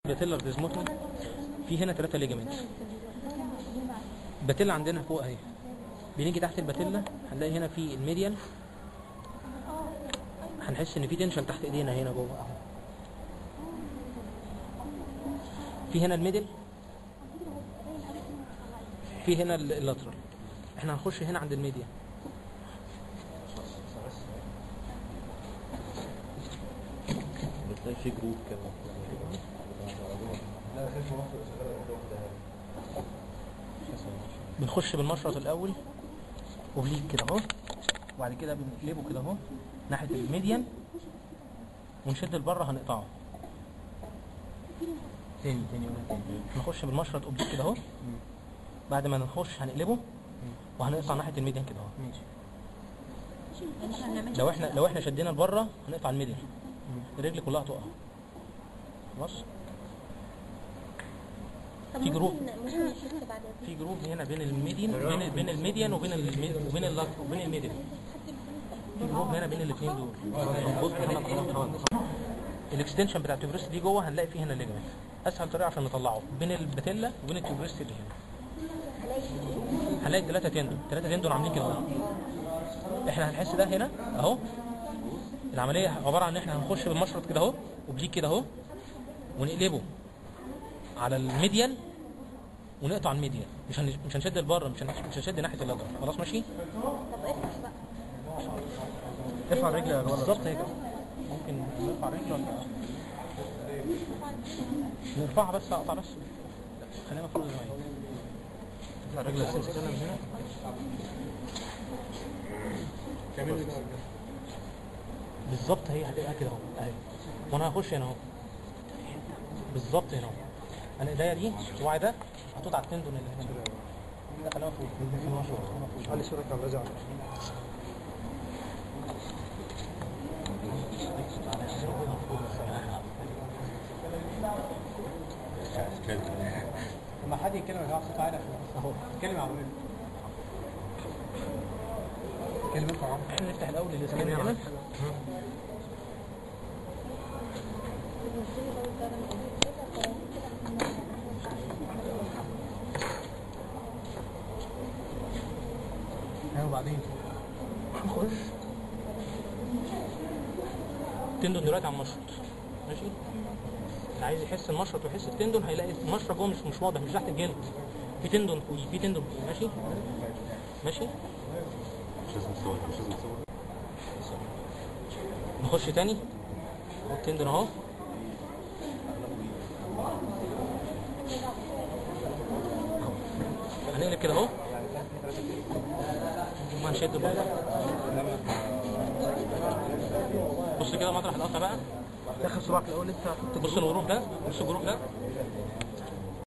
باتيلر ديزموتوم في هنا ثلاثة ليجامنت باتيلا عندنا فوق اهي بنيجي تحت الباتيلا هنلاقي هنا في الميديال هنحس ان في تنشن تحت ايدينا هنا جوه اهو في هنا الميدل في هنا ال- اللاترال احنا هنخش هنا عند الميديا بتلاقي في جروب كده بنخش بالمشرط الاول وبليك كده اهو وبعد كده بنقلبه كده اهو ناحيه الميديان ونشد لبره هنقطعه تاني تاني ولا تاني نخش بالمشرط اوبليك كده اهو بعد ما نخش هنقلبه وهنقطع ناحيه الميديان كده اهو لو احنا لو احنا شدينا لبره هنقطع الميديان الرجل كلها تقع خلاص طب في جروب. ممكن ممكن نشوف بعد في جروب هنا بين الميديان بين بين الميديان وبين المي- وبين اللات وبين الميديان في جروب هنا بين الاثنين دول بص هنا خلاص الاكستنشن بتاع التوبريست دي جوه هنلاقي فيه هنا الليجمنت اسهل طريقه عشان نطلعه بين الباتيلا وبين التوبريست اللي هنا هنلاقي ثلاثه تندون ثلاثه تندون عاملين كده اهو. احنا هنحس ده هنا اهو العمليه عباره عن ان احنا هنخش بالمشرط كده اهو وبليك كده اهو ونقلبه على الميديال ونقطع الميديال مش هن... مش هنشد لبره مش هن... مش هنشد ناحيه اللاترال خلاص ماشي طب افتح بقى ارفع الرجل يا ولد بالظبط هيك ممكن نرفع الرجل ولا نرفعها بس اقطع بس خليها مفروض زي ما هي ارفع الرجل السنس من هنا بالظبط هي هتبقى كده اهو اهي وانا هخش هنا اهو بالظبط هنا اهو انا ايديا دي الصباع ده هحطه على التندون اللي هنا ده خليها مفروض خليها مفروض علي صورة على الرجع لما حد يتكلم يا جماعه صوت عالي اهو اتكلم يا عمرو اتكلم انت يا عمرو احنا نفتح الاول اللسان هنا ايوه وبعدين نخش التندون دلوقتي على المشرط ماشي اللي عايز يحس المشرط ويحس التندون هيلاقي المشرط جوه مش مش واضح مش تحت الجلد في تندون فوقيه في تندون فوقيه ماشي ماشي مش لازم تصور مش لازم تصور نخش تاني اهو التندون اهو هنقلب كده اهو وهنشد بقى بص كده مطرح القطع بقى دخل صباعك الاول انت حط بص الغروب ده بص الغروب ده